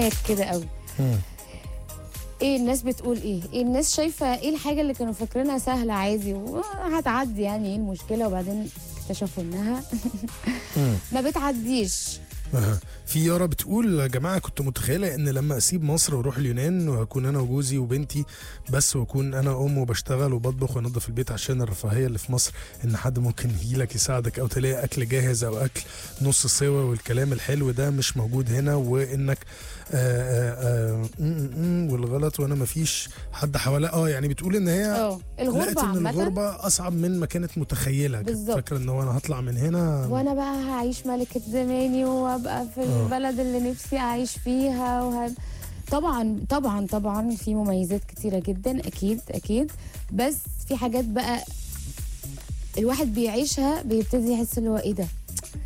هناك كده قوي مم. ايه الناس بتقول ايه ايه الناس شايفه ايه الحاجه اللي كانوا فاكرينها سهله عادي وهتعدي يعني ايه المشكله وبعدين اكتشفوا انها مم. ما بتعديش أها. في يارا بتقول يا جماعه كنت متخيله ان لما اسيب مصر واروح اليونان وهكون انا وجوزي وبنتي بس واكون انا ام وبشتغل وبطبخ وانضف البيت عشان الرفاهيه اللي في مصر ان حد ممكن يجي لك يساعدك او تلاقي اكل جاهز او اكل نص سوا والكلام الحلو ده مش موجود هنا وانك آآ آآ م- م- والغلط وانا مفيش حد حواليا اه يعني بتقول ان هي اه لقيت الغربه ان عامه الغربه اصعب من ما كانت متخيله كانت بالظبط. فاكره ان هو انا هطلع من هنا وانا بقى هعيش ملكة زماني وابقى في آه. البلد اللي نفسي اعيش فيها وه... طبعا طبعا طبعا في مميزات كتيرة جدا اكيد اكيد بس في حاجات بقى الواحد بيعيشها بيبتدي يحس اللي هو ايه ده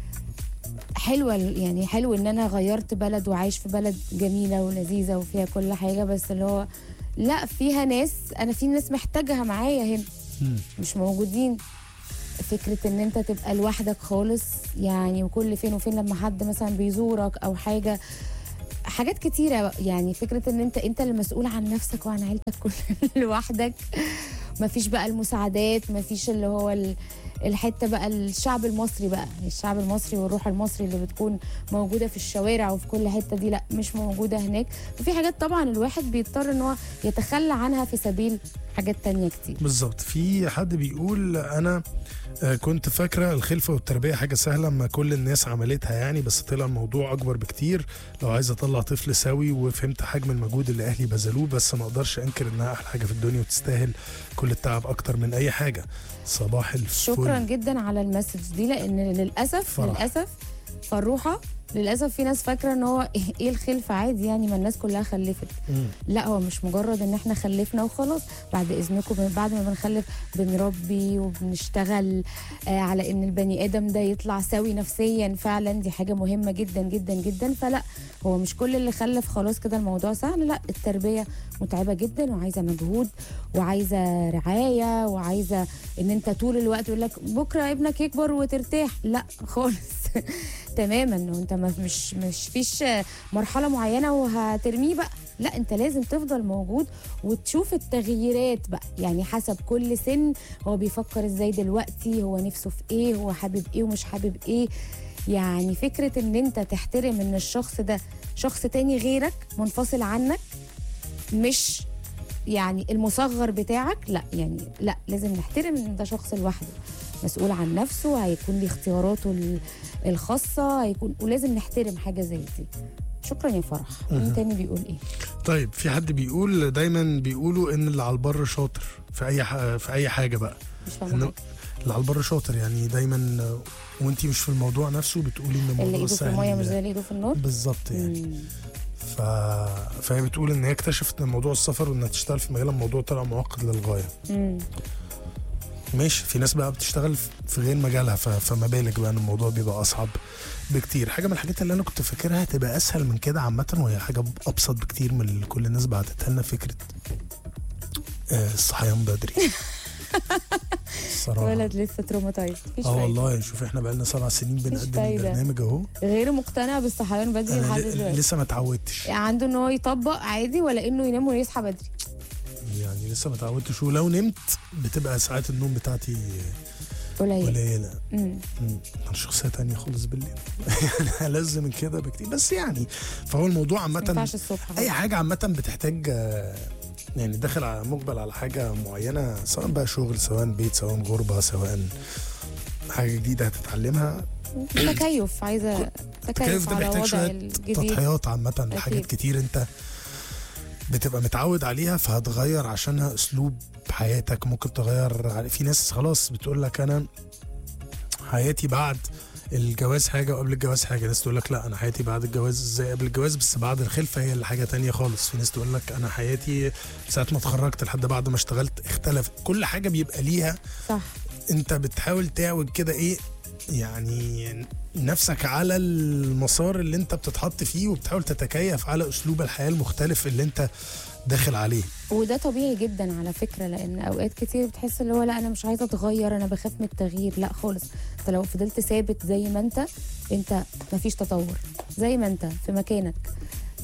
حلوة يعني حلو ان انا غيرت بلد وعايش في بلد جميلة ولذيذة وفيها كل حاجة بس اللي هو لا فيها ناس انا في ناس محتاجها معايا هنا مم. مش موجودين فكرة ان انت تبقى لوحدك خالص يعني وكل فين وفين لما حد مثلا بيزورك او حاجة حاجات كتيرة بقى. يعني فكرة ان انت انت اللي مسؤول عن نفسك وعن عيلتك كل لوحدك مفيش بقى المساعدات مفيش اللي هو ال- الحته بقى الشعب المصري بقى الشعب المصري والروح المصري اللي بتكون موجوده في الشوارع وفي كل حته دي لا مش موجوده هناك وفي حاجات طبعا الواحد بيضطر ان هو يتخلى عنها في سبيل حاجات تانية كتير بالظبط في حد بيقول انا آه، كنت فاكره الخلفه والتربيه حاجه سهله ما كل الناس عملتها يعني بس طلع الموضوع اكبر بكتير لو عايز اطلع طفل سوي وفهمت حجم المجهود اللي اهلي بذلوه بس ما اقدرش انكر انها احلى حاجه في الدنيا وتستاهل كل التعب اكتر من اي حاجه صباح الفل شكرا جدا على المسج دي لان للاسف فرح. للاسف فروحه للاسف في ناس فاكره ان هو ايه الخلفه عادي يعني ما الناس كلها خلفت مم. لا هو مش مجرد ان احنا خلفنا وخلاص بعد اذنكم بن- بعد ما بنخلف بنربي وبنشتغل آه على ان البني ادم ده يطلع سوي نفسيا فعلا دي حاجه مهمه جدا جدا جدا فلا هو مش كل اللي خلف خلاص كده الموضوع سهل لا التربيه متعبه جدا وعايزه مجهود وعايزه رعايه وعايزه ان انت طول الوقت يقول لك بكره ابنك يكبر وترتاح لا خالص تماما وانت ما مش مش فيش مرحله معينه وهترميه بقى لا انت لازم تفضل موجود وتشوف التغييرات بقى يعني حسب كل سن هو بيفكر ازاي دلوقتي هو نفسه في ايه هو حابب ايه ومش حابب ايه يعني فكرة ان انت تحترم ان الشخص ده شخص تاني غيرك منفصل عنك مش يعني المصغر بتاعك لا يعني لا لازم نحترم ان ده شخص لوحده مسؤول عن نفسه هيكون ليه اختياراته ال- الخاصة هيكون ولازم نحترم حاجة زي دي شكرا يا فرح مين تاني بيقول ايه طيب في حد بيقول دايما بيقولوا ان اللي على البر شاطر في اي ح... في اي حاجه بقى مش فاهمة إنه حاجة. اللي على البر شاطر يعني دايما وانت مش في الموضوع نفسه بتقولي ان اللي الموضوع ايده في سهل المية مش زي اللي ايده في النار بالظبط يعني مم. ف... فهي بتقول ان هي اكتشفت ان موضوع السفر وانها تشتغل في مجال الموضوع طلع معقد للغايه مم. ماشي في ناس بقى بتشتغل في غير مجالها ف... فما بالك بقى ان الموضوع بيبقى اصعب بكتير حاجه من الحاجات اللي انا كنت فاكرها هتبقى اسهل من كده عامه وهي حاجه ابسط بكتير من اللي كل الناس بعتتها لنا فكره آه، الصحيان بدري الصراحه ولد لسه تروماتايز مفيش اه فايدة والله شوف احنا بقالنا سبع سنين بنقدم فايدة. البرنامج اهو غير مقتنع بالصحيان بدري انا لحد ل- دلوقتي لسه ما اتعودتش يعني عنده ان هو يطبق عادي ولا انه ينام ويصحى بدري يعني لسه ما اتعودتش ولو نمت بتبقى ساعات النوم بتاعتي قليل قليله مم. مم. انا شخصيه تانية خالص بالليل يعني ألذ من كده بكتير بس يعني فهو الموضوع ما عامه ينفعش الصبح اي حاجه عامه بتحتاج آه، يعني داخل على مقبل على حاجه معينه سواء بقى شغل سواء بيت سواء غربه سواء حاجه جديده هتتعلمها تكيف عايزه التكيف تكيف ده على محتاج وضع شويه الجديد تضحيات عامه لحاجات أكيد. كتير انت بتبقى متعود عليها فهتغير عشانها اسلوب حياتك ممكن تغير على- في ناس خلاص بتقول لك انا حياتي بعد الجواز حاجه وقبل الجواز حاجه ناس تقول لك لا انا حياتي بعد الجواز زي قبل الجواز بس بعد الخلفه هي اللي حاجه تانية خالص في ناس تقول لك انا حياتي ساعه ما اتخرجت لحد بعد ما اشتغلت اختلف كل حاجه بيبقى ليها صح انت بتحاول تعوج كده ايه يعني نفسك على المسار اللي انت بتتحط فيه وبتحاول تتكيف على اسلوب الحياه المختلف اللي انت داخل عليه وده طبيعي جدا على فكره لان اوقات كتير بتحس اللي هو لا انا مش عايزه اتغير انا بخاف من التغيير لا خالص انت لو فضلت ثابت زي ما انت انت مفيش تطور زي ما انت في مكانك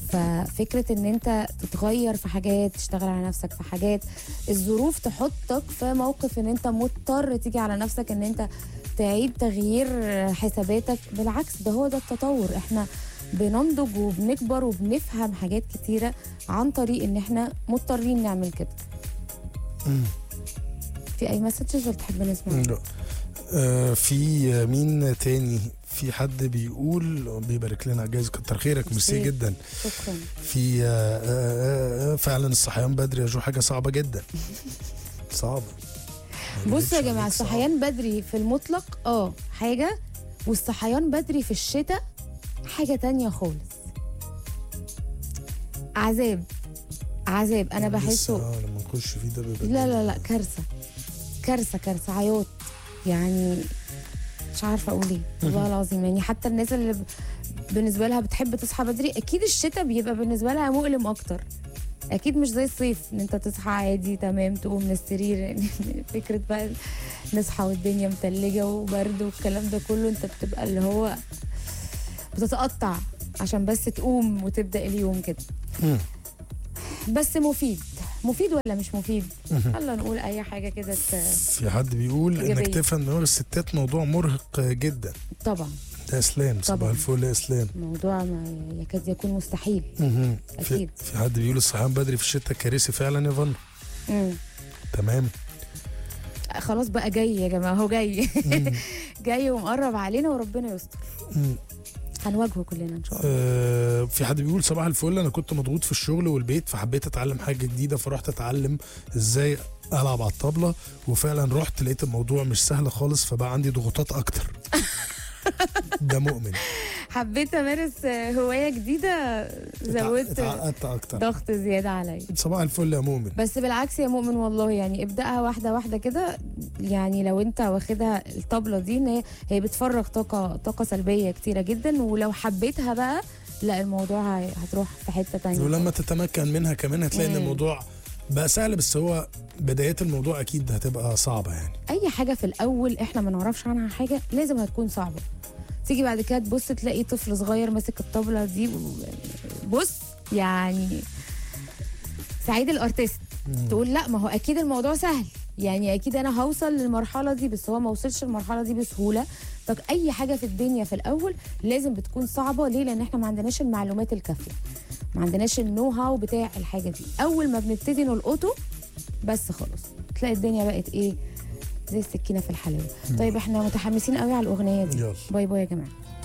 ففكره ان انت تتغير في حاجات تشتغل على نفسك في حاجات الظروف تحطك في موقف ان انت مضطر تيجي على نفسك ان انت تعيد تغيير حساباتك بالعكس ده هو ده التطور احنا بننضج وبنكبر وبنفهم حاجات كتيره عن طريق ان احنا مضطرين نعمل كده مم. في اي مسجز ولا تحب نسمع لا آه في مين تاني في حد بيقول بيبارك لنا على الجايزه كتر خيرك ميرسي ميرسي. جدا شكرا في آه آه آه فعلا الصحيان بدري يا جو حاجه صعبه جدا صعبه ما بصوا يا أكذبش جماعه عليك، صعبة. الصحيان بدري في المطلق اه حاجه والصحيان بدري في الشتاء حاجه تانية خالص عذاب عذاب انا لسه، بحسه آه لما نخش فيه ده بيبقى لا لا لا كارثه كارثه كارثه عياط يعني مش عارفه اقول ايه والله العظيم يعني حتى الناس اللي ب- بالنسبه لها بتحب تصحى بدري اكيد الشتاء بيبقى بالنسبه لها مؤلم اكتر اكيد مش زي الصيف ان انت تصحى عادي تمام تقوم من السرير يعني فكره بقى نصحى والدنيا متلجه وبرد والكلام ده كله انت بتبقى اللي هو بتتقطع عشان بس تقوم وتبدا اليوم كده مم. بس مفيد مفيد ولا مش مفيد يلا نقول اي حاجه كده ت- في حد بيقول انك إيجابية. تفهم دماغ الستات موضوع مرهق جدا طبعا ده اسلام صباح طبعاً. الفل يا اسلام موضوع ما يكاد يكون مستحيل مهم. في, أكيد. في حد بيقول الصحيان بدري في الشتاء كارثي فعلا يا فن مم. تمام خلاص بقى جاي يا جماعه هو جاي مم. جاي ومقرب علينا وربنا يستر مم. هنواجهه كلنا ان شاء الله آه، في حد بيقول صباح الفل انا كنت مضغوط في الشغل والبيت فحبيت اتعلم حاجه جديده فرحت اتعلم ازاي العب على الطبله وفعلا رحت لقيت الموضوع مش سهل خالص فبقى عندي ضغوطات اكتر ده مؤمن حبيت امارس هوايه جديده زودت اتعقدت اكتر ضغط زياده عليا صباح الفل يا مؤمن بس بالعكس يا مؤمن والله يعني ابداها واحده واحده كده يعني لو انت واخدها الطبله دي ان هي هي بتفرغ طاقه طاقه سلبيه كتيره جدا ولو حبيتها بقى لا الموضوع هي- هتروح في حته تانية ولما تتمكن منها كمان هتلاقي ان مم. الموضوع بقى سهل بس هو بدايات الموضوع اكيد هتبقى صعبه يعني اي حاجه في الاول احنا ما نعرفش عنها حاجه لازم هتكون صعبه تيجي بعد كده تبص تلاقي طفل صغير ماسك الطبله دي و- بص يعني سعيد الارتست تقول لا ما هو اكيد الموضوع سهل يعني اكيد انا هوصل للمرحله دي بس هو ما وصلش للمرحله دي بسهوله طب اي حاجه في الدنيا في الاول لازم بتكون صعبه ليه لان احنا ما عندناش المعلومات الكافيه ما عندناش النو هاو بتاع الحاجه دي اول ما بنبتدي نلقطه بس خلاص تلاقي الدنيا بقت ايه زي السكينه في الحلاوه طيب احنا متحمسين قوي على الاغنيه دي يلا باي باي يا جماعه